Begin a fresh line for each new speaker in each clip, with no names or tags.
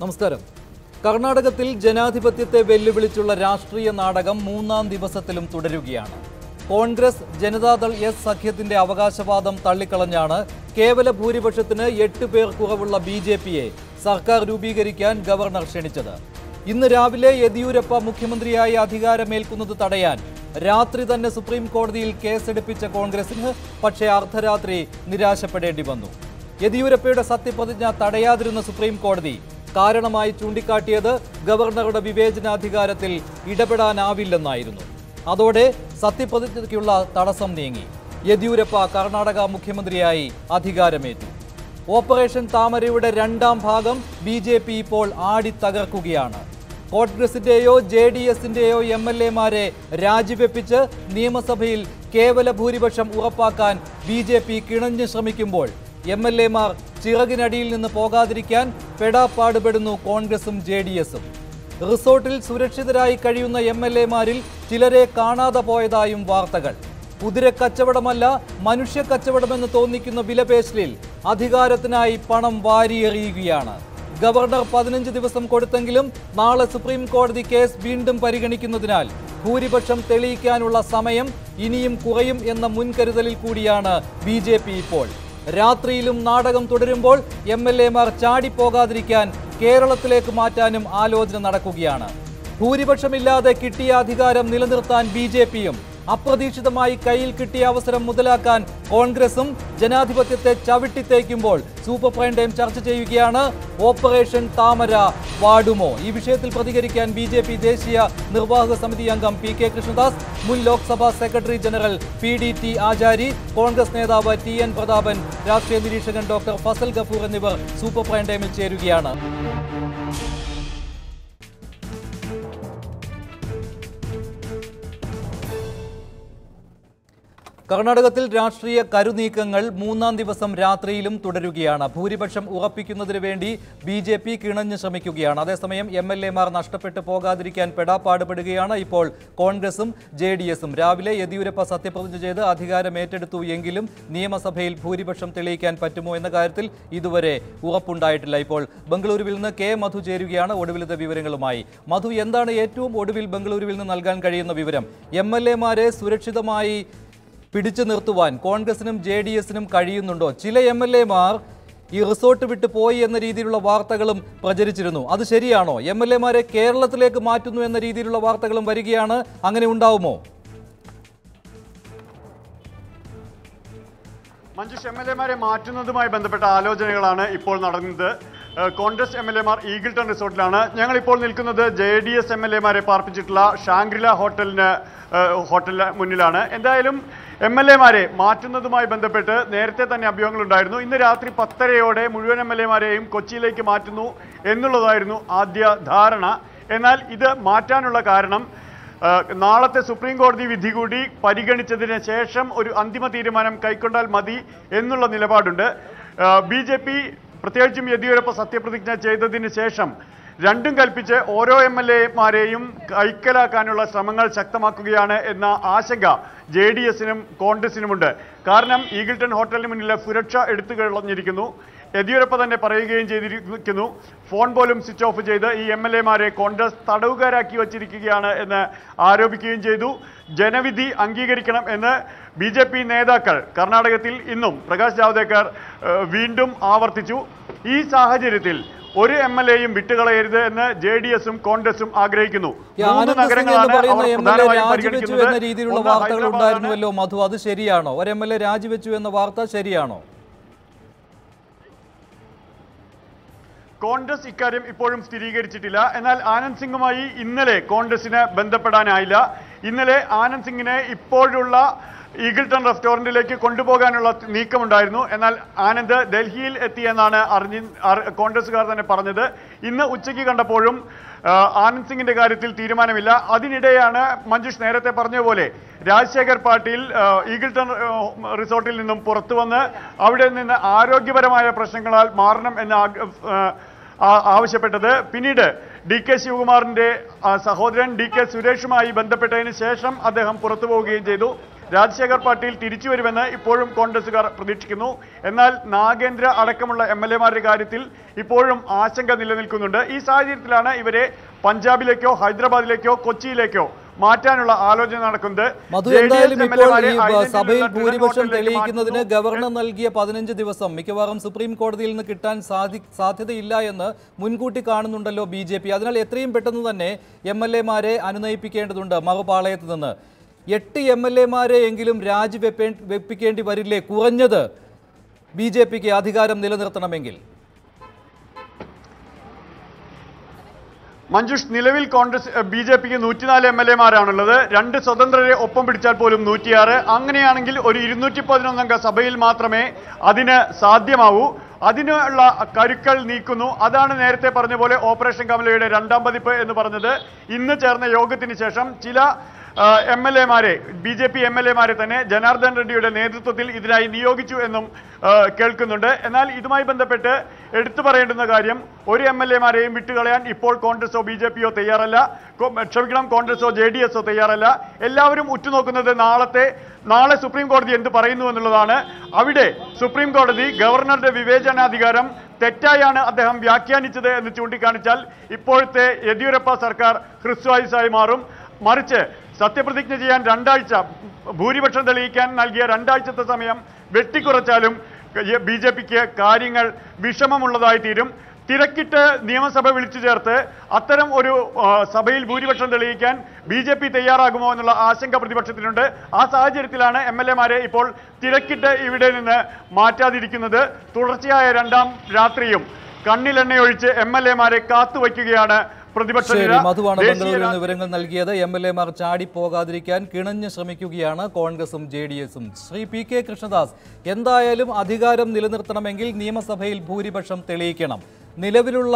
നമസ്കാരം കർണാടകത്തിൽ ജനാധിപത്യത്തെ വെല്ലുവിളിച്ചുള്ള രാഷ്ട്രീയ നാടകം മൂന്നാം ദിവസത്തിലും തുടരുകയാണ് കോൺഗ്രസ് ജനതാദൾ എസ് സഖ്യത്തിന്റെ അവകാശവാദം തള്ളിക്കളഞ്ഞാണ് കേവല ഭൂരിപക്ഷത്തിന് എട്ട് പേർ കുറവുള്ള ബി ജെ പിയെ സർക്കാർ രൂപീകരിക്കാൻ ഗവർണർ ക്ഷണിച്ചത് ഇന്ന് രാവിലെ യെദിയൂരപ്പ മുഖ്യമന്ത്രിയായി അധികാരമേൽക്കുന്നത് തടയാൻ രാത്രി തന്നെ സുപ്രീം കോടതിയിൽ കേസെടുപ്പിച്ച കോൺഗ്രസിന് പക്ഷേ അർദ്ധരാത്രി നിരാശപ്പെടേണ്ടി വന്നു യെദിയൂരപ്പയുടെ സത്യപ്രതിജ്ഞ തടയാതിരുന്ന സുപ്രീം കോടതി കാരണമായി ചൂണ്ടിക്കാട്ടിയത് ഗവർണറുടെ വിവേചനാധികാരത്തിൽ ഇടപെടാനാവില്ലെന്നായിരുന്നു അതോടെ സത്യപ്രതിജ്ഞയ്ക്കുള്ള തടസ്സം നീങ്ങി യെദ്യൂരപ്പ കർണാടക മുഖ്യമന്ത്രിയായി അധികാരമേറ്റു ഓപ്പറേഷൻ താമരയുടെ രണ്ടാം ഭാഗം ബി ജെ പി ഇപ്പോൾ ആടിത്തകർക്കുകയാണ് കോൺഗ്രസിന്റെയോ ജെ ഡി എസിന്റെയോ എം എൽ എമാരെ രാജിവെപ്പിച്ച് നിയമസഭയിൽ കേവല ഭൂരിപക്ഷം ഉറപ്പാക്കാൻ ബി ജെ പി കിണഞ്ഞു ശ്രമിക്കുമ്പോൾ എം എൽ എമാർ ചിറകിനടിയിൽ നിന്ന് പോകാതിരിക്കാൻ പെടാപ്പാടുപെടുന്നു കോൺഗ്രസും ജെ ഡി എസും റിസോർട്ടിൽ സുരക്ഷിതരായി കഴിയുന്ന എം എൽ എമാരിൽ ചിലരെ കാണാതെ പോയതായും വാർത്തകൾ കുതിര കച്ചവടമല്ല മനുഷ്യ കച്ചവടമെന്ന് തോന്നിക്കുന്ന വിലപേശലിൽ അധികാരത്തിനായി പണം വാരിയെറിയുകയാണ് ഗവർണർ പതിനഞ്ച് ദിവസം കൊടുത്തെങ്കിലും നാളെ സുപ്രീം കോടതി കേസ് വീണ്ടും പരിഗണിക്കുന്നതിനാൽ ഭൂരിപക്ഷം തെളിയിക്കാനുള്ള സമയം ഇനിയും കുറയും എന്ന മുൻകരുതലിൽ കൂടിയാണ് ബി ജെ പി ഇപ്പോൾ രാത്രിയിലും നാടകം തുടരുമ്പോൾ എം എൽ എമാർ ചാടിപ്പോകാതിരിക്കാൻ കേരളത്തിലേക്ക് മാറ്റാനും ആലോചന നടക്കുകയാണ് ഭൂരിപക്ഷമില്ലാതെ കിട്ടിയ അധികാരം നിലനിർത്താൻ ബി ജെ പിയും അപ്രതീക്ഷിതമായി കയ്യിൽ കിട്ടിയ അവസരം മുതലാക്കാൻ കോൺഗ്രസും ജനാധിപത്യത്തെ ചവിട്ടിത്തേക്കുമ്പോൾ സൂപ്പർ പ്രൈം ടൈം ചർച്ച ചെയ്യുകയാണ് ഓപ്പറേഷൻ താമര വാടുമോ ഈ വിഷയത്തിൽ പ്രതികരിക്കാൻ ബി ജെ പി ദേശീയ നിർവാഹക സമിതി അംഗം പി കെ കൃഷ്ണദാസ് മുൻ Lok Sabha secretary general P D T Achari Congress നേതാവ് ടി എൻ പ്രതാപൻ രാഷ്ട്രീയ നിരീക്ഷകൻ ഡോക്ടർ ഫസൽ ഗഫൂർ എന്നിവർ സൂപ്പർ പ്രൈം ടൈമിൽ ചേരുകയാണ് കർണാടകത്തിൽ രാഷ്ട്രീയ കരുനീക്കങ്ങൾ മൂന്നാം ദിവസം രാത്രിയിലും തുടരുകയാണ് ഭൂരിപക്ഷം ഉറപ്പിക്കുന്നതിന് വേണ്ടി ബി ജെ പി കിണഞ്ഞു ശ്രമിക്കുകയാണ് അതേസമയം എം എൽ എമാർ നഷ്ടപ്പെട്ടു പോകാതിരിക്കാൻ പെടാപ്പാടുപെടുകയാണ് ഇപ്പോൾ കോൺഗ്രസും ജെ ഡി എസും രാവിലെ യെദ്യൂരപ്പ സത്യപ്രതിജ്ഞ ചെയ്ത് അധികാരം ഏറ്റെടുത്തു എങ്കിലും നിയമസഭയിൽ ഭൂരിപക്ഷം തെളിയിക്കാൻ പറ്റുമോ എന്ന കാര്യത്തിൽ ഇതുവരെ ഉറപ്പുണ്ടായിട്ടില്ല ഇപ്പോൾ ബംഗളൂരുവിൽ നിന്ന് കെ മധു ചേരുകയാണ് ഒടുവിലത്തെ വിവരങ്ങളുമായി മധു എന്താണ് ഏറ്റവും ഒടുവിൽ ബംഗളൂരുവിൽ നിന്ന് നൽകാൻ കഴിയുന്ന വിവരം എം എൽ എമാരെ സുരക്ഷിതമായി പിടിച്ചു നിർത്തുവാൻ കോൺഗ്രസിനും ജെ ഡി എസിനും കഴിയുന്നുണ്ടോ ചില എം എൽ എമാർ ഈ റിസോർട്ട് വിട്ട് പോയി എന്ന രീതിയിലുള്ള വാർത്തകളും പ്രചരിച്ചിരുന്നു അത് ശരിയാണോ എം എൽ എമാരെ കേരളത്തിലേക്ക് മാറ്റുന്നു എന്ന രീതിയിലുള്ള വാർത്തകളും വരികയാണ് അങ്ങനെ ഉണ്ടാവുമോ
മഞ്ജുഷ് എം എൽ എമാരെ മാറ്റുന്നതുമായി ബന്ധപ്പെട്ട ആലോചനകളാണ് ഇപ്പോൾ നടന്നത് ഏഹ് കോൺഗ്രസ് എം എൽ എമാർ ഈഗിൾട്ടൺ റിസോർട്ടിലാണ് ഞങ്ങൾ ഇപ്പോൾ നിൽക്കുന്നത് J D S M L എമാരെ പാർപ്പിച്ചിട്ടുള്ള ഷാങ്ക്രില ഹോട്ടലിന് ഏഹ് ഹോട്ടലിന് മുന്നിലാണ് എന്തായാലും എം എൽ എമാരെ മാറ്റുന്നതുമായി ബന്ധപ്പെട്ട് നേരത്തെ തന്നെ അഭ്യൂഹങ്ങളുണ്ടായിരുന്നു ഇന്ന് രാത്രി പത്തരയോടെ മുഴുവൻ എം എൽ എമാരെയും കൊച്ചിയിലേക്ക് മാറ്റുന്നു എന്നുള്ളതായിരുന്നു ആദ്യ ധാരണ എന്നാൽ ഇത് മാറ്റാനുള്ള കാരണം ഏഹ് നാളത്തെ സുപ്രീം കോടതി വിധി കൂടി പരിഗണിച്ചതിന് ശേഷം ഒരു അന്തിമ തീരുമാനം കൈക്കൊണ്ടാൽ മതി എന്നുള്ള നിലപാടുണ്ട് ബി ജെ പി പ്രത്യേകിച്ചും യെദ്യൂരപ്പ സത്യപ്രതിജ്ഞ ചെയ്തതിന് ശേഷം രണ്ടും കൽപ്പിച്ച് ഓരോ എം എൽ എമാരെയും കൈക്കലാക്കാനുള്ള ശ്രമങ്ങൾ ശക്തമാക്കുകയാണ് എന്ന ആശങ്ക ജെ ഡി എസിനും കോൺഗ്രസിനുമുണ്ട് കാരണം ഈഗിൾട്ടൺ ഹോട്ടലിന് മുന്നിലെ സുരക്ഷ എടുത്തു കളഞ്ഞിരിക്കുന്നു യെദ്യൂരപ്പ തന്നെ പറയുകയും ചെയ്തിരിക്കുന്നു ഫോൺ പോലും സ്വിച്ച് ഓഫ് ചെയ്ത് ഈ എം എൽ എമാരെ കോൺഗ്രസ് തടവുകാരാക്കി വച്ചിരിക്കുകയാണ് എന്ന് ആരോപിക്കുകയും ചെയ്തു ജനവിധി അംഗീകരിക്കണം എന്ന് ബി ജെ പി നേതാക്കൾ കർണാടകത്തിൽ ഇന്നും പ്രകാശ് ജാവ്ദേക്കർ ഏഹ്, വീണ്ടും ആവർത്തിച്ചു ഈ സാഹചര്യത്തിൽ ഒരു എം എൽ എയും വിട്ടുകളയരുത് എന്ന് ജെ ഡി എസും കോൺഗ്രസും ആഗ്രഹിക്കുന്നു
ഈ
മൂന്ന്
ആനന്ദ് സിംഗ് എന്ന്
നഗരങ്ങളാണ്
പറയുന്ന
അവർ
എം എൽ എ
പ്രധാനമായും
രാജിവെച്ചു
പരിഗണിക്കുന്നത്.
എന്ന രീതിയിലുള്ള
ഒന്ന്
വാർത്തകൾ
ഹൈദരാബാദാണ്.
ഉണ്ടായിരുന്നുവല്ലോ മധു അത് ശരിയാണോ ഒരു എം എൽ എ രാജിവെച്ചു എന്ന വാർത്ത ശരിയാണോ
കോൺഗ്രസ് ഇക്കാര്യം ഇപ്പോഴും സ്ഥിരീകരിച്ചിട്ടില്ല എന്നാൽ ആനന്ദ് സിംഗുമായി ഇന്നലെ കോൺഗ്രസിന് ബന്ധപ്പെടാനായില്ല ഇന്നലെ ആനന്ദ് സിംഗിനെ ഇപ്പോഴുള്ള ഈഗിൾട്ടൺ റെസ്റ്റോറന്റിലേക്ക് കൊണ്ടുപോകാനുള്ള നീക്കമുണ്ടായിരുന്നു എന്നാൽ ആനന്ദ് ഡൽഹിയിൽ എത്തിയെന്നാണ് അറിഞ്ഞി അറി- കോൺഗ്രസ്സുകാർ തന്നെ പറഞ്ഞത് ഇന്ന് ഉച്ചയ്ക്ക് കണ്ടപ്പോഴും ആ, ആനന്ദ് സിംഗിന്റെ കാര്യത്തിൽ തീരുമാനമില്ല അതിനിടെയാണ് മഞ്ജുഷ് നേരത്തെ പറഞ്ഞ പോലെ രാജശേഖർ പാട്ടീൽ ആ, ഈഗിൾട്ടൺ ആ, റിസോർട്ടിൽ നിന്നും പുറത്തു വന്ന് അവിടെ നിന്ന് ആരോഗ്യപരമായ പ്രശ്നങ്ങളാൽ മാറണം എന്ന ആഗ്ര- ആ, ആ- ആവശ്യപ്പെട്ടത് പിന്നീട് ഡി കെ ശിവകുമാറിന്റെ ആ, സഹോദരൻ ഡി കെ സുരേഷുമായി ബന്ധപ്പെട്ടതിന് ശേഷം അദ്ദേഹം പുറത്തു പോവുകയും ചെയ്തു രാജശേഖർ പാട്ടീൽ തിരിച്ചു വരുമെന്ന് ഇപ്പോഴും കോൺഗ്രസുകാർ പ്രതീക്ഷിക്കുന്നു എന്നാൽ നാഗേന്ദ്ര അടക്കമുള്ള എം എൽ എമാരുടെ കാര്യത്തിൽ ഇപ്പോഴും ആശങ്ക നിലനിൽക്കുന്നുണ്ട് ഈ സാഹചര്യത്തിലാണ് ഇവരെ പഞ്ചാബിലേക്കോ ഹൈദരാബാദിലേക്കോ കൊച്ചിയിലേക്കോ മാറ്റാനുള്ള ആലോചന നടക്കുന്നത്
മധു
JDS
എന്തായാലും ഇപ്പോൾ
എംഎൽഎമാരെ
ഈ
ഐലൻഡിലുള്ള
സഭയിൽ
ട്രിഡൻ
ഭൂരിപക്ഷം
ഹോട്ടലിലേക്ക്
തെളിയിക്കുന്നതിന്
മാറ്റുന്നു.
ഗവർണർ നൽകിയ പതിനഞ്ച് ദിവസം മിക്കവാറും സുപ്രീം കോടതിയിൽ നിന്ന് കിട്ടാൻ സാധി സാധ്യതയില്ല എന്ന് മുൻകൂട്ടി കാണുന്നുണ്ടല്ലോ ബി ജെ പി അതിനാൽ എത്രയും പെട്ടെന്ന് തന്നെ എം എൽ എമാരെ അനുനയിപ്പിക്കേണ്ടതുണ്ട് മറുപാളയത്ത് നിന്ന് എട്ട് എം എൽ എമാരെ എങ്കിലും രാജിവെപ്പേ വെപ്പിക്കേണ്ടി വരില്ലേ കുറഞ്ഞത് ബി ജെ പിക്ക് അധികാരം നിലനിർത്തണമെങ്കിൽ
മഞ്ജുഷ് നിലവിൽ കോൺഗ്രസ് ബി ജെ പിക്ക് നൂറ്റിനാല് എം എൽ എമാരാണുള്ളത് രണ്ട് സ്വതന്ത്രരെ ഒപ്പം പിടിച്ചാൽ പോലും നൂറ്റിയാറ് അങ്ങനെയാണെങ്കിൽ ഒരു ഇരുന്നൂറ്റി പതിനൊന്നംഗ സഭയിൽ മാത്രമേ അതിന് സാധ്യമാവൂ അതിനുള്ള കരുക്കൾ നീക്കുന്നു അതാണ് നേരത്തെ പറഞ്ഞ പോലെ ഓപ്പറേഷൻ കമലയുടെ രണ്ടാം പതിപ്പ് എന്ന് പറഞ്ഞത് ഇന്ന് ചേർന്ന യോഗത്തിന് ശേഷം ചില എം എൽ എമാരെ B J P M L എമാരെ തന്നെ ജനാർദ്ദൻ റെഡ്ഡിയുടെ നേതൃത്വത്തിൽ ഇതിനായി നിയോഗിച്ചു എന്നും ആ, കേൾക്കുന്നുണ്ട് എന്നാൽ ഇതുമായി ബന്ധപ്പെട്ട് എടുത്തു പറയേണ്ടുന്ന കാര്യം ഒരു എം എൽ എമാരെയും വിട്ടുകളയാൻ ഇപ്പോൾ കോൺഗ്രസോ ബി ജെ പിയോ തയ്യാറല്ല കോ- ക്ഷമിക്കണം കോൺഗ്രസോ ജെ ഡി എസോ തയ്യാറല്ല എല്ലാവരും ഉറ്റുനോക്കുന്നത് നാളത്തെ നാളെ സുപ്രീം കോടതി എന്ത് പറയുന്നു എന്നുള്ളതാണ് അവിടെ സുപ്രീം കോടതി ഗവർണറുടെ വിവേചനാധികാരം തെറ്റായാണ് അദ്ദേഹം വ്യാഖ്യാനിച്ചത് എന്ന് ചൂണ്ടിക്കാണിച്ചാൽ ഇപ്പോഴത്തെ യെദ്യൂരപ്പ സർക്കാർ ഹ്രസ്വായുസായി മാറും മറിച്ച് സത്യപ്രതിജ്ഞ ചെയ്യാൻ രണ്ടാഴ്ച ഭൂരിപക്ഷം തെളിയിക്കാൻ നൽകിയ രണ്ടാഴ്ചത്തെ സമയം വെട്ടിക്കുറച്ചാലും ബി ജെ പിക്ക് കാര്യങ്ങൾ വിഷമമുള്ളതായി തീരും തിരക്കിട്ട് നിയമസഭ വിളിച്ചു ചേർത്ത് അത്തരം ഒരു ആ, സഭയിൽ ഭൂരിപക്ഷം തെളിയിക്കാൻ ബി ജെ പി തയ്യാറാകുമോ എന്നുള്ള ആശങ്ക പ്രതിപക്ഷത്തിനുണ്ട് ആ സാഹചര്യത്തിലാണ് എം എൽ എമാരെ ഇപ്പോൾ തിരക്കിട്ട് ഇവിടെ നിന്ന് മാറ്റാതിരിക്കുന്നത് തുടർച്ചയായ രണ്ടാം രാത്രിയും കണ്ണിലെണ്ണയൊഴിച്ച് എം എൽ എമാരെ കാത്തുവയ്ക്കുകയാണ് പ്രതിപക്ഷ
ശരി
നിര.
മധുവാണ്
ദേശീയ
ബംഗളൂരുവിൽ
രാ-
നിന്ന് വിവരങ്ങൾ നൽകിയത് എം എൽ എമാർ ചാടിപ്പോകാതിരിക്കാൻ കിണഞ്ഞ് ശ്രമിക്കുകയാണ് കോൺഗ്രസും ജെ ഡി എസും ശ്രീ പി കെ കൃഷ്ണദാസ് എന്തായാലും അധികാരം നിലനിർത്തണമെങ്കിൽ നിയമസഭയിൽ ഭൂരിപക്ഷം തെളിയിക്കണം നിലവിലുള്ള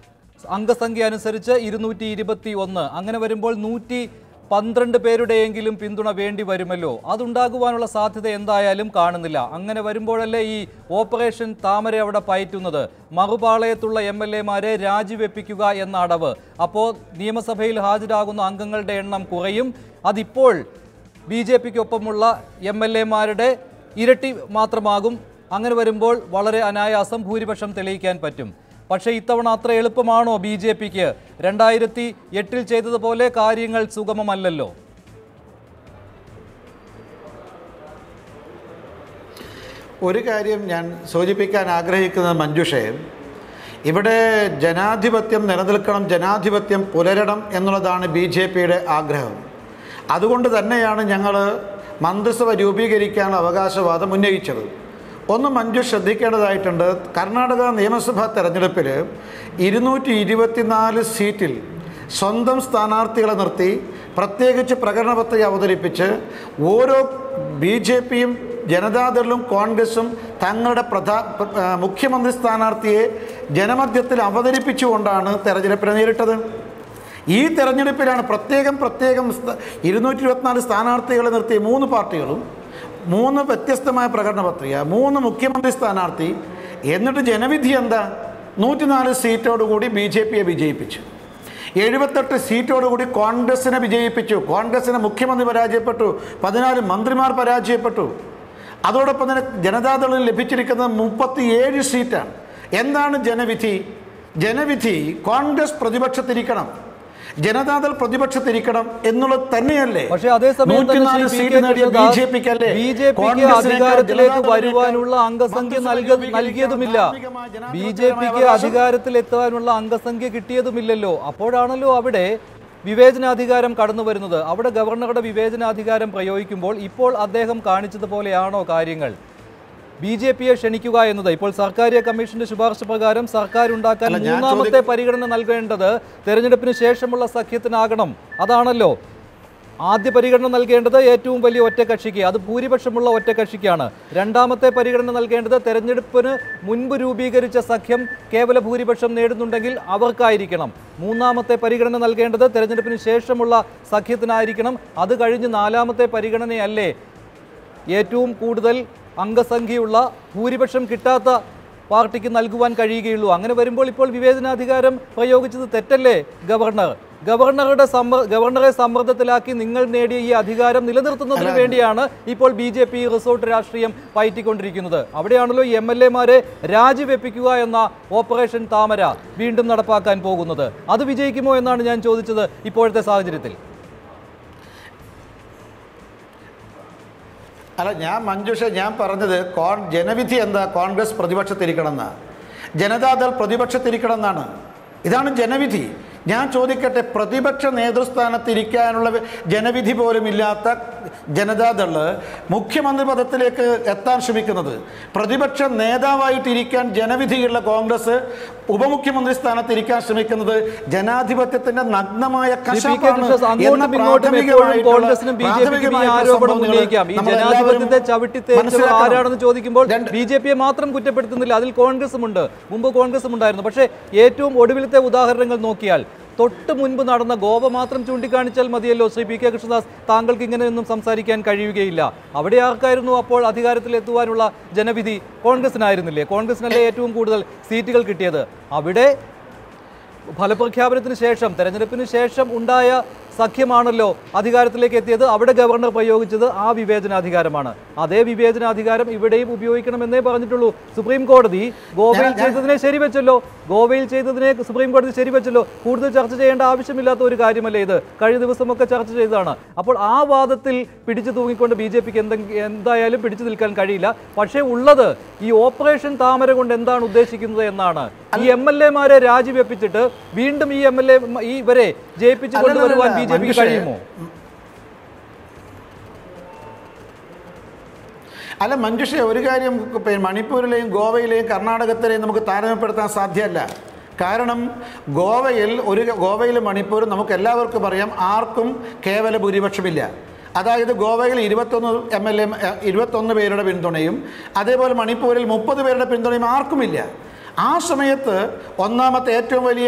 അംഗസംഖ്യ അനുസരിച്ച് ഇരുന്നൂറ്റി ഇരുപത്തി ഒന്ന് അങ്ങനെ വരുമ്പോൾ നൂറ്റി പന്ത്രണ്ട് പേരുടെയെങ്കിലും പിന്തുണ വേണ്ടി വരുമല്ലോ അതുണ്ടാകുവാനുള്ള സാധ്യത എന്തായാലും കാണുന്നില്ല അങ്ങനെ വരുമ്പോഴല്ലേ ഈ ഓപ്പറേഷൻ താമര അവിടെ പയറ്റുന്നത് മറുപാളയത്തുള്ള എം എൽ എമാരെ രാജിവെപ്പിക്കുക എന്ന അടവ് അപ്പോൾ നിയമസഭയിൽ ഹാജരാകുന്ന അംഗങ്ങളുടെ എണ്ണം കുറയും അതിപ്പോൾ ബി ജെ പിക്കൊപ്പമുള്ള എം എൽ എമാരുടെ ഇരട്ടി മാത്രമാകും അങ്ങനെ വരുമ്പോൾ വളരെ അനായാസം ഭൂരിപക്ഷം തെളിയിക്കാൻ പറ്റും പക്ഷേ ഇത്തവണ അത്ര എളുപ്പമാണോ ബി ജെ പിക്ക് രണ്ടായിരത്തി എട്ടിൽ ചെയ്തതുപോലെ കാര്യങ്ങൾ സുഗമമല്ലല്ലോ
ഒരു കാര്യം ഞാൻ സൂചിപ്പിക്കാൻ ആഗ്രഹിക്കുന്നത് മഞ്ജുഷേ ഇവിടെ ജനാധിപത്യം നിലനിൽക്കണം ജനാധിപത്യം പുലരണം എന്നുള്ളതാണ് ബി ജെ പിയുടെ ആഗ്രഹം അതുകൊണ്ട് തന്നെയാണ് ഞങ്ങൾ മന്ത്രിസഭ രൂപീകരിക്കാനുള്ള അവകാശവാദം ഉന്നയിച്ചത് ഒന്ന് മഞ്ജു ശ്രദ്ധിക്കേണ്ടതായിട്ടുണ്ട് കർണാടക നിയമസഭാ തെരഞ്ഞെടുപ്പിൽ ഇരുന്നൂറ്റി ഇരുപത്തിനാല് സീറ്റിൽ സ്വന്തം സ്ഥാനാർത്ഥികളെ നിർത്തി പ്രത്യേകിച്ച് പ്രകടന പത്രിക അവതരിപ്പിച്ച് ഓരോ ബി ജെ പിയും ജനതാദളും കോൺഗ്രസും തങ്ങളുടെ പ്രധാ പ്ര- ആ, മുഖ്യമന്ത്രി സ്ഥാനാർത്ഥിയെ ജനമധ്യത്തിൽ അവതരിപ്പിച്ചുകൊണ്ടാണ് തെരഞ്ഞെടുപ്പിനെ നേരിട്ടത് ഈ തെരഞ്ഞെടുപ്പിലാണ് പ്രത്യേകം പ്രത്യേകം സ്ഥ- ഇരുന്നൂറ്റി ഇരുപത്തിനാല് സ്ഥാനാർത്ഥികളെ നിർത്തിയ മൂന്ന് പാർട്ടികളും മൂന്ന് വ്യത്യസ്തമായ പ്രകടന പത്രിക മൂന്ന് മുഖ്യമന്ത്രി സ്ഥാനാർത്ഥി എന്നിട്ട് ജനവിധി എന്താ നൂറ്റിനാല് സീറ്റോടുകൂടി ബി ജെ പിയെ വിജയിപ്പിച്ചു എഴുപത്തെട്ട് സീറ്റോടുകൂടി കോൺഗ്രസിനെ വിജയിപ്പിച്ചു കോൺഗ്രസിന് മുഖ്യമന്ത്രി പരാജയപ്പെട്ടു പതിനാല് മന്ത്രിമാർ പരാജയപ്പെട്ടു അതോടൊപ്പം തന്നെ ജനതാദളിന് ലഭിച്ചിരിക്കുന്നത് മുപ്പത്തിയേഴ് സീറ്റാണ് എന്താണ് ജനവിധി ജനവിധി കോൺഗ്രസ് പ്രതിപക്ഷത്തിരിക്കണം ജനതാദൾ പ്രതിപക്ഷത്തിരിക്കണം എന്നുള്ളത് തന്നെയല്ലേ
പക്ഷേ അതേസമയം തന്നെ
നൂറ്റിനാല്
ശ്രീ പി
സീറ്റ്
കെ
നേടിയ ബി ജെ പിക്ക് അല്ലേ
ബി ജെ പിക്ക് അധികാരത്തിലേക്ക് വരുവാനുള്ള അംഗസംഖ്യ നൽക നൽകിയതുമില്ല ബി ജെ പിക്ക് അധികാരത്തിൽ എത്താനുള്ള അംഗസംഖ്യ കിട്ടിയതുമില്ലല്ലോ അപ്പോഴാണല്ലോ അവിടെ വിവേചനാധികാരം കടന്നു വരുന്നത് അവിടെ ഗവർണറുടെ വിവേചനാധികാരം പ്രയോഗിക്കുമ്പോൾ ഇപ്പോൾ അദ്ദേഹം കാണിച്ചതുപോലെയാണോ കാര്യങ്ങൾ ബി ജെ പിയെ ക്ഷണിക്കുക എന്നത് ഇപ്പോൾ സർക്കാരിയ കമ്മീഷന്റെ ശുപാർശ പ്രകാരം സർക്കാർ ഉണ്ടാക്കാൻ
അല്ല, ഞാൻ
മൂന്നാമത്തെ പരിഗണന നൽകേണ്ടത് തെരഞ്ഞെടുപ്പിന് ശേഷമുള്ള സഖ്യത്തിനാകണം അതാണല്ലോ ആദ്യ പരിഗണന നൽകേണ്ടത് ഏറ്റവും വലിയ ഒറ്റക്കക്ഷിക്ക് അത് ഭൂരിപക്ഷമുള്ള ഒറ്റക്കക്ഷിക്കാണ് രണ്ടാമത്തെ പരിഗണന നൽകേണ്ടത് തെരഞ്ഞെടുപ്പിന് മുൻപ് രൂപീകരിച്ച സഖ്യം കേവല ഭൂരിപക്ഷം നേടുന്നുണ്ടെങ്കിൽ അവർക്കായിരിക്കണം മൂന്നാമത്തെ പരിഗണന നൽകേണ്ടത് തെരഞ്ഞെടുപ്പിന് ശേഷമുള്ള സഖ്യത്തിനായിരിക്കണം അത് കഴിഞ്ഞ് നാലാമത്തെ പരിഗണനയല്ലേ ഏറ്റവും കൂടുതൽ അംഗസംഖ്യയുള്ള ഭൂരിപക്ഷം കിട്ടാത്ത പാർട്ടിക്ക് നൽകുവാൻ കഴിയുകയുള്ളൂ അങ്ങനെ വരുമ്പോൾ ഇപ്പോൾ വിവേചനാധികാരം പ്രയോഗിച്ചത് തെറ്റല്ലേ ഗവർണർ ഗവർണറുടെ സമ്മ- ഗവർണറെ സമ്മർദ്ദത്തിലാക്കി നിങ്ങൾ നേടിയ ഈ അധികാരം നിലനിർത്തുന്നതിന് വേണ്ടിയാണ് ഇപ്പോൾ ബി ജെ പി റിസോർട്ട് രാഷ്ട്രീയം പയറ്റിക്കൊണ്ടിരിക്കുന്നത് അവിടെയാണല്ലോ എം എൽ എമാരെ രാജിവെപ്പിക്കുക എന്ന ഓപ്പറേഷൻ താമര വീണ്ടും നടപ്പാക്കാൻ പോകുന്നത് അത് വിജയിക്കുമോ എന്നാണ് ഞാൻ ചോദിച്ചത് ഇപ്പോഴത്തെ സാഹചര്യത്തിൽ
അല്ല ഞാൻ മഞ്ജുഷ ഞാൻ പറഞ്ഞത് കോൺ ജനവിധി എന്താ കോൺഗ്രസ് പ്രതിപക്ഷത്തിരിക്കണം എന്നാ ജനതാദൾ പ്രതിപക്ഷത്തിരിക്കണം എന്നാണ് ഇതാണ് ജനവിധി ഞാൻ ചോദിക്കട്ടെ പ്രതിപക്ഷ നേതൃസ്ഥാനത്തിരിക്കാനുള്ള ജനവിധി പോലും ഇല്ലാത്ത ജനതാദള് മുഖ്യമന്ത്രി പദത്തിലേക്ക് എത്താൻ ശ്രമിക്കുന്നത് പ്രതിപക്ഷ നേതാവായിട്ടിരിക്കാൻ ജനവിധിയുള്ള കോൺഗ്രസ് ഉപമുഖ്യമന്ത്രി സ്ഥാനത്തിരിക്കാൻ ശ്രമിക്കുന്നത് ജനാധിപത്യത്തിന്റെ നഗ്നമായ
ശ്രീ പി കെ
കശാപ്പാണ്
കൃഷ്ണദാസ് അങ്ങോട്ടും
എന്ന
ഇങ്ങോട്ടും എപ്പോഴും
പ്രാഥമികമായിട്ടുള്ള-
കോൺഗ്രസിനും ബി ജെ പിക്കും ഈ
പ്രാഥമികമായിട്ടുള്ള
ആരോപണം
സംഭവങ്ങൾ
ഉന്നയിക്കാം ഈ
നമ്മൾ
ജനാധിപത്യത്തെ
എല്ലാവരും
ചവിട്ടിത്തേച്ചത്
മനസ്സിലാക്കണം.
ആരാണെന്ന് ചോദിക്കുമ്പോൾ
രണ്ട്
ബി ജെ പിയെ മാത്രം കുറ്റപ്പെടുത്തുന്നില്ല അതിൽ കോൺഗ്രസും ഉണ്ട് മുമ്പ് കോൺഗ്രസും ഉണ്ടായിരുന്നു പക്ഷേ ഏറ്റവും ഒടുവിലത്തെ ഉദാഹരണങ്ങൾ നോക്കിയാൽ തൊട്ട് മുൻപ് നടന്ന ഗോവ മാത്രം ചൂണ്ടിക്കാണിച്ചാൽ മതിയല്ലോ ശ്രീ പി കെ കൃഷ്ണദാസ് താങ്കൾക്ക് ഇങ്ങനെയൊന്നും സംസാരിക്കാൻ കഴിയുകയില്ല അവിടെ ആർക്കായിരുന്നു അപ്പോൾ അധികാരത്തിലെത്തുവാനുള്ള ജനവിധി കോൺഗ്രസിനായിരുന്നില്ലേ കോൺഗ്രസിനല്ലേ ഏറ്റവും കൂടുതൽ സീറ്റുകൾ കിട്ടിയത് അവിടെ ഫലപ്രഖ്യാപനത്തിന് ശേഷം തെരഞ്ഞെടുപ്പിന് ശേഷം ഉണ്ടായ സഖ്യമാണല്ലോ അധികാരത്തിലേക്ക് എത്തിയത് അവിടെ ഗവർണർ പ്രയോഗിച്ചത് ആ വിവേചനാധികാരമാണ് അതേ വിവേചനാധികാരം ഇവിടെയും ഉപയോഗിക്കണമെന്നേ പറഞ്ഞിട്ടുള്ളൂ സുപ്രീം കോടതി ഗോവയിൽ
ഞാൻ-
ചെയ്തതിനെ ശരിവെച്ചല്ലോ ഗോവയിൽ ചെയ്തതിനെ സുപ്രീം കോടതി ശരിവെച്ചല്ലോ കൂടുതൽ ചർച്ച ചെയ്യേണ്ട ആവശ്യമില്ലാത്ത ഒരു കാര്യമല്ലേ ഇത് കഴിഞ്ഞ ദിവസമൊക്കെ ചർച്ച ചെയ്തതാണ് അപ്പോൾ ആ വാദത്തിൽ പിടിച്ചു തൂങ്ങിക്കൊണ്ട് ബി ജെ പിക്ക് എന്തെങ്കിലും എന്തായാലും പിടിച്ചു നിൽക്കാൻ കഴിയില്ല പക്ഷേ ഉള്ളത് ഈ ഓപ്പറേഷൻ താമര കൊണ്ട് എന്താണ് ഉദ്ദേശിക്കുന്നത് എന്നാണ് ഈ എം എൽ എമാരെ രാജിവെപ്പിച്ചിട്ട് വീണ്ടും ഈ എം എൽ എ ഈ ഇവരെ ജയിപ്പിച്ചു കൊണ്ടുവരുവാൻ ബി ജെ പിക്ക്
മനുഷ്യ-
കഴിയുമോ
അല്ല മഞ്ജുഷ ഒരു കാര്യം പിന്നെ മണിപ്പൂരിലെയും ഗോവയിലെയും കർണാടകത്തിലെയും നമുക്ക് താരതമ്യപ്പെടുത്താൻ സാധ്യമല്ല കാരണം ഗോവയിൽ ഒരു ഗോവയിലും മണിപ്പൂരും നമുക്ക് എല്ലാവർക്കും അറിയാം ആർക്കും കേവല ഭൂരിപക്ഷമില്ല അതായത് ഗോവയിൽ ഇരുപത്തൊന്ന് എം എൽ എ ഇരുപത്തൊന്ന് പേരുടെ പിന്തുണയും അതേപോലെ മണിപ്പൂരിൽ മുപ്പത് പേരുടെ പിന്തുണയും ആർക്കുമില്ല ആ സമയത്ത് ഒന്നാമത്തെ ഏറ്റവും വലിയ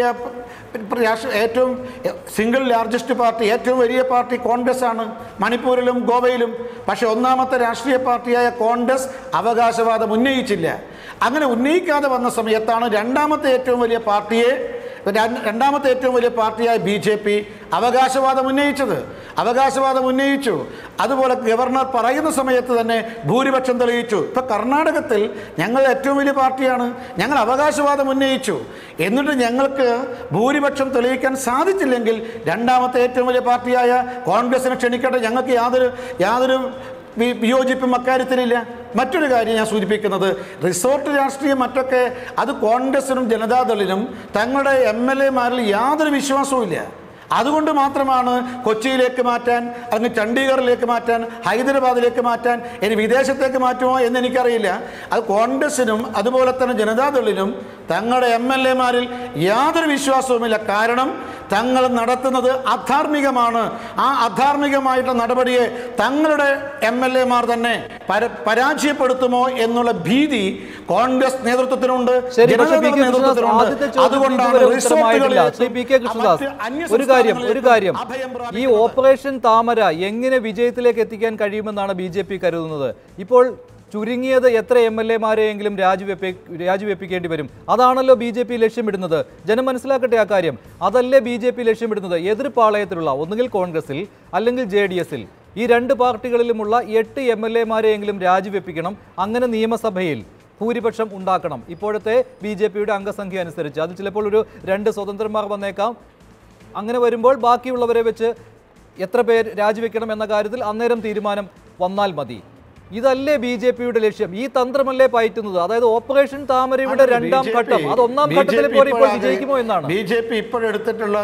പ- രാഷ്ട്ര ഏറ്റവും സിംഗിൾ ലാർജസ്റ്റ് പാർട്ടി ഏറ്റവും വലിയ പാർട്ടി കോൺഗ്രസ് ആണ് മണിപ്പൂരിലും ഗോവയിലും പക്ഷേ ഒന്നാമത്തെ രാഷ്ട്രീയ പാർട്ടിയായ കോൺഗ്രസ് അവകാശവാദം ഉന്നയിച്ചില്ല അങ്ങനെ ഉന്നയിക്കാതെ വന്ന സമയത്താണ് രണ്ടാമത്തെ ഏറ്റവും വലിയ പാർട്ടിയെ ര- രണ്ടാമത്തെ ഏറ്റവും വലിയ പാർട്ടിയായ ബി ജെ പി അവകാശവാദം ഉന്നയിച്ചത് അവകാശവാദം ഉന്നയിച്ചു അതുപോലെ ഗവർണർ പറയുന്ന സമയത്ത് തന്നെ ഭൂരിപക്ഷം തെളിയിച്ചു ഇപ്പൊ കർണാടകത്തിൽ ഞങ്ങൾ ഏറ്റവും വലിയ പാർട്ടിയാണ് ഞങ്ങൾ അവകാശവാദം ഉന്നയിച്ചു എന്നിട്ട് ഞങ്ങൾക്ക് ഭൂരിപക്ഷം തെളിയിക്കാൻ സാധിച്ചില്ലെങ്കിൽ രണ്ടാമത്തെ ഏറ്റവും വലിയ പാർട്ടിയായ കോൺഗ്രസിനെ ക്ഷണിക്കട്ടെ ഞങ്ങൾക്ക് യാതൊരു യാതൊരു വി- വിയോജിപ്പും അക്കാര്യത്തിലില്ല മറ്റൊരു കാര്യം ഞാൻ സൂചിപ്പിക്കുന്നത് റിസോർട്ട് രാഷ്ട്രീയം മറ്റൊക്കെ അത് കോൺഗ്രസിനും ജനതാദളിനും തങ്ങളുടെ എം എൽ എമാരിൽ യാതൊരു വിശ്വാസവും ഇല്ല അതുകൊണ്ട് മാത്രമാണ് കൊച്ചിയിലേക്ക് മാറ്റാൻ അല്ലെങ്കിൽ ചണ്ഡീഗറിലേക്ക് മാറ്റാൻ ഹൈദരാബാദിലേക്ക് മാറ്റാൻ ഇനി വിദേശത്തേക്ക് മാറ്റുമോ എന്ന് എനിക്കറിയില്ല അത് കോൺഗ്രസിനും അതുപോലെ തന്നെ ജനതാദളിനും തങ്ങളുടെ എം എൽ എമാരിൽ യാതൊരു വിശ്വാസവുമില്ല കാരണം തങ്ങൾ നടത്തുന്നത് അധാർമികമാണ് ആ അധാർമികമായിട്ടുള്ള നടപടിയെ തങ്ങളുടെ എം എൽ എമാർ തന്നെ പര- പരാജയപ്പെടുത്തുമോ എന്നുള്ള ഭീതി കോൺഗ്രസ് നേതൃത്വത്തിനുണ്ട്
ശരി പക്ഷേ പി
ജനതാദൾ
കെ കൃഷ്ണദാസ്
നേതൃത്വത്തിനുണ്ട്
ആദ്യത്തെ ചോദ്യത്തിന്
അതുകൊണ്ടാണ്
ഇതുവരെ
റിസോർട്ടുകളിൽ
ഉത്തരമായിട്ടില്ല ശ്രീ പി കെ കൃഷ്ണദാസ്
മറ്റ് അന്യ
ഒരു കാര്യം ഒരു കാര്യം
അഭയം
ഈ
പ്രാപിക്കുന്നത്.
ഓപ്പറേഷൻ താമര എങ്ങനെ വിജയത്തിലേക്ക് എത്തിക്കാൻ കഴിയുമെന്നാണ് ബി ജെ പി കരുതുന്നത് ഇപ്പോൾ ചുരുങ്ങിയത് എത്ര എം എൽ എമാരെയെങ്കിലും രാജിവെപ്പി രാജിവെപ്പിക്കേണ്ടി വരും അതാണല്ലോ ബി ജെ പി ലക്ഷ്യമിടുന്നത് ജനം മനസ്സിലാക്കട്ടെ ആ കാര്യം അതല്ലേ ബി ജെ പി ലക്ഷ്യമിടുന്നത് എതിർപ്പാളയത്തിലുള്ള ഒന്നുകിൽ കോൺഗ്രസിൽ അല്ലെങ്കിൽ ജെ ഡി എസിൽ ഈ രണ്ട് പാർട്ടികളിലുമുള്ള എട്ട് എം എൽ എമാരെയെങ്കിലും രാജിവെപ്പിക്കണം അങ്ങനെ നിയമസഭയിൽ ഭൂരിപക്ഷം ഉണ്ടാക്കണം ഇപ്പോഴത്തെ ബി ജെ പിയുടെ അംഗസംഖ്യ അനുസരിച്ച് അത് ചിലപ്പോൾ ഒരു രണ്ട് സ്വതന്ത്രന്മാർ വന്നേക്കാം അങ്ങനെ വരുമ്പോൾ ബാക്കിയുള്ളവരെ വെച്ച് എത്ര പേർ രാജിവെക്കണം എന്ന കാര്യത്തിൽ അന്നേരം തീരുമാനം വന്നാൽ മതി ഇതല്ലേ ബി ജെ പിയുടെ ലക്ഷ്യം ഈ തന്ത്രമല്ലേ പയറ്റുന്നത് അതായത് ഓപ്പറേഷൻ താമരയുടെ
അല്ല,
രണ്ടാം
BJP
ഘട്ടം അത് ഒന്നാം
BJP
ഘട്ടത്തിൽ പോലെ ഇപ്പോൾ
ഇപ്പോൾ
വിജയിക്കുമോ എന്നാണ്
ബി ജെ പി ഇപ്പോഴെടുത്തിട്ടുള്ള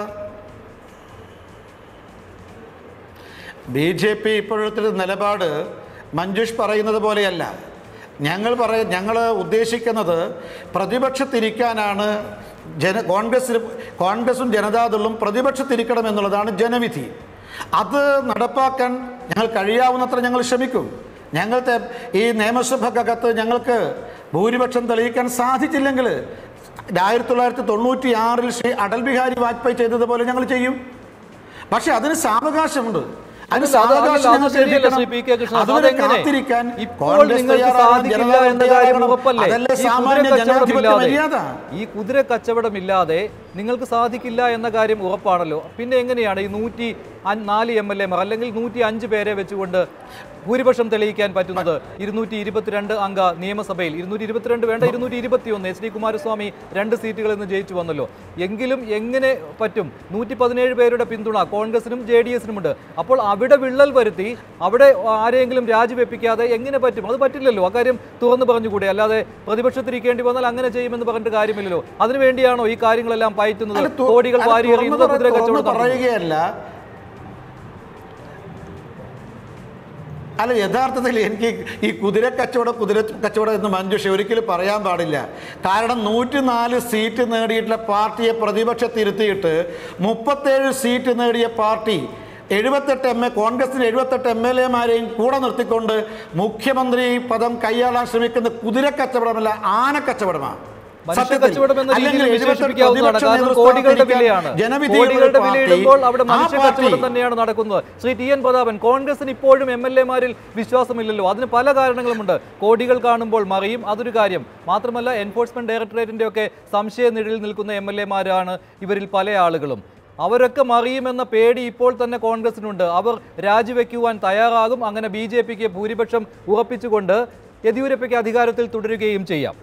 ബി ജെ പി ഇപ്പോഴത്തെ നിലപാട് മഞ്ജുഷ് പറയുന്നത് പോലെയല്ല ഞങ്ങൾ പറയ ഞങ്ങൾ ഉദ്ദേശിക്കുന്നത് പ്രതിപക്ഷത്തിരിക്കാനാണ് ജന കോൺഗ്രസ് കോൺഗ്രസും ജനതാദളും പ്രതിപക്ഷത്തിരിക്കണം എന്നുള്ളതാണ് ജനവിധി അത് നടപ്പാക്കാൻ ഞങ്ങൾ കഴിയാവുന്നത്ര ഞങ്ങൾ ശ്രമിക്കും ഞങ്ങളുടെ ഈ നിയമസഭക്കകത്ത് ഞങ്ങൾക്ക് ഭൂരിപക്ഷം തെളിയിക്കാൻ സാധിച്ചില്ലെങ്കിൽ ആയിരത്തി തൊള്ളായിരത്തി തൊണ്ണൂറ്റി ആറിൽ ശ്രീ അടൽ ബിഹാരി വാജ്പേയി ചെയ്തതുപോലെ ഞങ്ങൾ ചെയ്യും പക്ഷെ അതിന് സാവകാശമുണ്ട് അതിന്
അതല്ല, അതല്ല,
സാവകാശം
അത്
ഞങ്ങൾക്ക്
ശരിയല്ല
ലഭിക്കണം.
ശ്രീ പി കെ കൃഷ്ണൻ
അതുവരെ
അതെങ്ങനെ?
കാത്തിരിക്കാൻ
ഇപ്പോൾ
കോൺഗ്രസ്
നിങ്ങൾക്ക്
തയ്യാറാകണം,
സാധിക്കില്ല
ജനതാദൾ
എന്ന കാര്യം
തയ്യാറാകണം.
ഉറപ്പല്ലേ
അതല്ലേ
ഈ കുതിര
സാമാന്യ ജനാധിപത്യ
കച്ചവടമില്ലാതെ
മര്യാദ
ഈ കുതിര കച്ചവടമില്ലാതെ നിങ്ങൾക്ക് സാധിക്കില്ല എന്ന കാര്യം ഉറപ്പാണല്ലോ പിന്നെ എങ്ങനെയാണ് ഈ നൂറ്റി അൻ- നാല് എം എൽ എമാർ അല്ലെങ്കിൽ നൂറ്റി അഞ്ച് പേരെ വെച്ചുകൊണ്ട് ഭൂരിപക്ഷം തെളിയിക്കാൻ പറ്റുന്നത് ഇരുന്നൂറ്റി ഇരുപത്തിരണ്ട് അംഗ നിയമസഭയിൽ ഇരുന്നൂറ്റി ഇരുപത്തിരണ്ട് വേണ്ട ഇരുന്നൂറ്റി ഇരുപത്തി ഒന്ന് എച്ച് ഡി കുമാരസ്വാമി രണ്ട് സീറ്റുകളിൽ നിന്ന് ജയിച്ചു വന്നല്ലോ എങ്കിലും എങ്ങനെ പറ്റും നൂറ്റി പതിനേഴ് പേരുടെ പിന്തുണ കോൺഗ്രസിനും ജെ ഡി എസിനുമുണ്ട് അപ്പോൾ അവിടെ വിള്ളൽ വരുത്തി അവിടെ ആരെങ്കിലും രാജിവെപ്പിക്കാതെ എങ്ങനെ പറ്റും അത് പറ്റില്ലല്ലോ അക്കാര്യം തുറന്നു പറഞ്ഞുകൂടെ അല്ലാതെ പ്രതിപക്ഷത്തിരിക്കേണ്ടി വന്നാൽ അങ്ങനെ ചെയ്യുമെന്ന് പറഞ്ഞിട്ട് കാര്യമില്ലല്ലോ അതിനുവേണ്ടിയാണോ ഈ കാര്യങ്ങളെല്ലാം പയറ്റുന്നത്
അല്ല, തു-
കോടികൾ
അല്ല,
വാരി
തുറന്ന്
എറിയുന്നത്
പറ-
കുതിര
തുറന്ന്
കച്ചവടം നടത്തുന്നത്?
പറയുകയല്ല അല്ല യഥാർത്ഥത്തിൽ എനിക്ക് ഈ കുതിര കച്ചവടം കുതിര കച്ചവടം എന്ന് മഞ്ജുഷ ഒരിക്കലും പറയാൻ പാടില്ല കാരണം നൂറ്റിനാല് സീറ്റ് നേടിയിട്ടുള്ള പാർട്ടിയെ പ്രതിപക്ഷത്തിരുത്തിയിട്ട് മുപ്പത്തേഴ് സീറ്റ് നേടിയ പാർട്ടി എഴുപത്തെട്ട് എം എ കോൺഗ്രസിന് എഴുപത്തെട്ട് എം എൽ എമാരെയും കൂടെ നിർത്തിക്കൊണ്ട് മുഖ്യമന്ത്രി പദം കൈയാളാൻ ശ്രമിക്കുന്ന കുതിര കച്ചവടമല്ല ആന കച്ചവടമാണ്
മനുഷ്യ കച്ചവടം എന്ന
അല്ലെങ്കിൽ
രീതിയിൽ
78
വിശേഷിപ്പിക്കാവുന്നതാണ്
പ്രതിപക്ഷ
കാരണം
നേതൃത്വം
കോടികളുടെ
സ്ഥാപിക്കാൻ
വിലയാണ്
ജനവിധിയുള്ള
കോടികളുടെ
പാർട്ടി,
വിലയിടുമ്പോൾ അവിടെ
ആ
മനുഷ്യ
പാർട്ടി
കച്ചവടം തന്നെയാണ് നടക്കുന്നത് ശ്രീ ടി എൻ പ്രതാപൻ കോൺഗ്രസിന് ഇപ്പോഴും എം എൽ എമാരിൽ വിശ്വാസമില്ലല്ലോ അതിന് പല കാരണങ്ങളുമുണ്ട് കോടികൾ കാണുമ്പോൾ മറിയും അതൊരു കാര്യം മാത്രമല്ല എൻഫോഴ്സ്മെന്റ് ഡയറക്ടറേറ്റിന്റെ ഒക്കെ സംശയ നിഴലിൽ നിൽക്കുന്ന എം എൽ എമാരാണ് ഇവരിൽ പല ആളുകളും അവരൊക്കെ മറിയുമെന്ന പേടി ഇപ്പോൾ തന്നെ കോൺഗ്രസിനുണ്ട് അവർ രാജിവെക്കുവാൻ തയ്യാറാകും അങ്ങനെ ബി ജെ പിക്ക് ഭൂരിപക്ഷം ഉറപ്പിച്ചുകൊണ്ട് യെദ്യൂരപ്പയ്ക്ക് അധികാരത്തിൽ തുടരുകയും ചെയ്യാം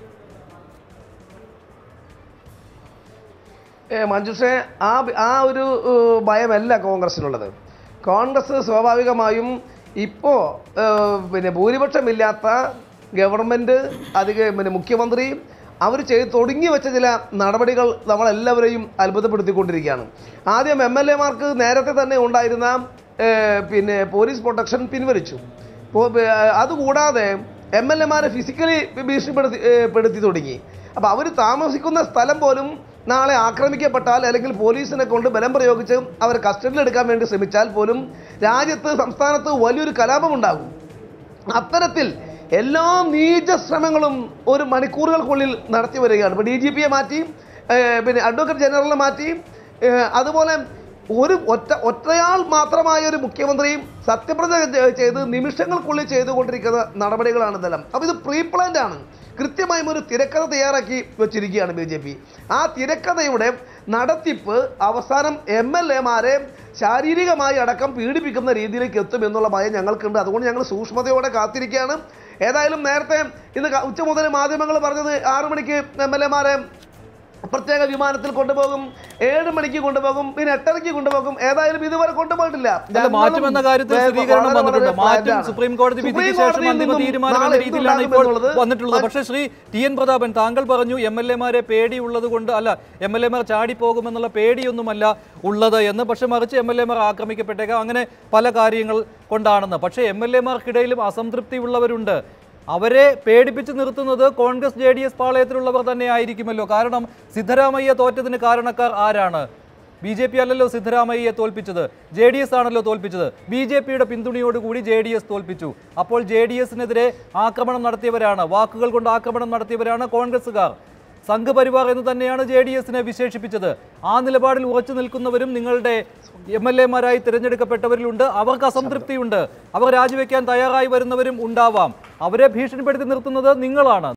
ഏ, മഞ്ജുഷേ ആ ബി- ആ ഒരു ഏഹ്, ഭയമല്ല കോൺഗ്രസിനുള്ളത് കോൺഗ്രസ് സ്വാഭാവികമായും ഇപ്പോൾ പിന്നെ ഭൂരിപക്ഷമില്ലാത്ത ഗവൺമെൻറ് അധിക പിന്നെ മുഖ്യമന്ത്രി അവർ ചെയ്ത് തുടങ്ങി വെച്ച ചില നടപടികൾ നമ്മളെല്ലാവരെയും അത്ഭുതപ്പെടുത്തിക്കൊണ്ടിരിക്കുകയാണ് ആദ്യം എം എൽ എമാർക്ക് നേരത്തെ തന്നെ ഉണ്ടായിരുന്ന ഏഹ്, പിന്നെ പോലീസ് പ്രൊട്ടക്ഷൻ പിൻവലിച്ചു പോ- ഏ, അതുകൂടാതെ എം എൽ എമാരെ ഫിസിക്കലി ഭീഷണിപ്പെടുത്തി ഏ, പെടുത്തി തുടങ്ങി അപ്പോൾ അവർ താമസിക്കുന്ന സ്ഥലം പോലും നാളെ ആക്രമിക്കപ്പെട്ടാൽ അല്ലെങ്കിൽ പോലീസിനെ കൊണ്ട് ബലം പ്രയോഗിച്ച് അവരെ കസ്റ്റഡിയിൽ എടുക്കാൻ വേണ്ടി ശ്രമിച്ചാൽ പോലും രാജ്യത്ത് സംസ്ഥാനത്ത് വലിയൊരു കലാപമുണ്ടാകും അത്തരത്തിൽ എല്ലാ നീച ശ്രമങ്ങളും ഒരു മണിക്കൂറുകൾക്കുള്ളിൽ നടത്തി വരികയാണ് ഇപ്പോൾ ഡി ജി പിയെ മാറ്റി ഏഹ് പിന്നെ അഡ്വക്കേറ്റ് ജനറലിനെ മാറ്റി ഏഹ് അതുപോലെ ഒരു ഒറ്റ ഒറ്റയാൾ മാത്രമായ ഒരു മുഖ്യമന്ത്രിയും സത്യപ്രതിജ്ഞ ചെ- ചെയ്ത് നിമിഷങ്ങൾക്കുള്ളിൽ ചെയ്തുകൊണ്ടിരിക്കുന്ന നടപടികളാണ് ഇതെല്ലാം അപ്പോൾ ഇത് പ്രീ പ്ലാൻഡ് ആണ് കൃത്യമായും ഒരു തിരക്കഥ തയ്യാറാക്കി വെച്ചിരിക്കുകയാണ് ബി ജെ പി ആ തിരക്കഥയുടെ നടത്തിപ്പ് അവസാനം എം എൽ എമാരെ ശാരീരികമായി അടക്കം പീഡിപ്പിക്കുന്ന രീതിയിലേക്ക് എത്തും എന്നുള്ള ഭയം ഞങ്ങൾക്കുണ്ട് അതുകൊണ്ട് ഞങ്ങൾ സൂക്ഷ്മതയോടെ കാത്തിരിക്കുകയാണ് ഏതായാലും നേരത്തെ ഇന്ന് ക- ഉച്ച മുതൽ മാധ്യമങ്ങൾ പറഞ്ഞത് ആറു മണിക്ക് എം എൽ എമാരെ പ്രത്യേക വിമാനത്തിൽ കൊണ്ടുപോകും ഏഴ് മണിക്ക് കൊണ്ടുപോകും പിന്നെ എട്ടരയ്ക്ക് കൊണ്ടുപോകും ഏതായാലും ഇതുവരെ കൊണ്ടുപോയിട്ടില്ല
അല്ല മാറ്റുമെന്ന കാര്യത്തിൽ
ഞങ്ങളും
സ്ഥിരീകരണം
വളരെ
വന്നിട്ടുണ്ട്
വളരെ
മാറ്റും
planned ആണ്.
സുപ്രീം കോടതി വിധിക്ക്
സുപ്രീം
ശേഷം
കോടതിയിൽ
അന്തിമ
നിന്നും
തീരുമാനം എന്ന
നാളെ
രീതിയിലാണ്
എന്തുണ്ടാകും
ഇപ്പോൾ
എന്നുള്ളത്
വന്നിട്ടുള്ളത് പക്ഷേ ശ്രീ ടി എൻ പ്രതാപൻ താങ്കൾ പറഞ്ഞു എം എൽ എമാരെ പേടിയുള്ളത് കൊണ്ട് അല്ല എം എൽ എമാർ ചാടിപ്പോകുമെന്നുള്ള പേടിയൊന്നുമല്ല ഉള്ളത് എന്ന് പക്ഷെ മറിച്ച് എം എൽ എമാർ ആക്രമിക്കപ്പെട്ടേക്കാം അങ്ങനെ പല കാര്യങ്ങൾ കൊണ്ടാണെന്ന് പക്ഷേ എം എൽ എമാർക്കിടയിലും അസംതൃപ്തി ഉള്ളവരുണ്ട് അവരെ പേടിപ്പിച്ച് നിർത്തുന്നത് കോൺഗ്രസ് ജെ ഡി എസ് പാളയത്തിലുള്ളവർ തന്നെ ആയിരിക്കുമല്ലോ കാരണം സിദ്ധരാമയ്യ തോറ്റതിന് കാരണക്കാർ ആരാണ് ബി ജെ പി അല്ലല്ലോ സിദ്ധരാമയ്യയെ തോൽപ്പിച്ചത് ജെ ഡി എസ് ആണല്ലോ തോൽപ്പിച്ചത് ബി ജെ പിയുടെ പിന്തുണയോടുകൂടി ജെ ഡി എസ് തോൽപ്പിച്ചു അപ്പോൾ ജെ ഡി എസിനെതിരെ ആക്രമണം നടത്തിയവരാണ് വാക്കുകൾ കൊണ്ട് ആക്രമണം നടത്തിയവരാണ് കോൺഗ്രസ്സുകാർ സംഘപരിവാർ എന്ന് തന്നെയാണ് ജെ ഡി എസിനെ വിശേഷിപ്പിച്ചത് ആ നിലപാടിൽ ഉറച്ചു നിൽക്കുന്നവരും നിങ്ങളുടെ എം എൽ എമാരായി തിരഞ്ഞെടുക്കപ്പെട്ടവരിലുണ്ട് അവർക്ക് അസംതൃപ്തിയുണ്ട് അവർ രാജിവെക്കാൻ തയ്യാറായി വരുന്നവരും ഉണ്ടാവാം അവരെ ഭീഷണിപ്പെടുത്തി നിർത്തുന്നത് നിങ്ങളാണ്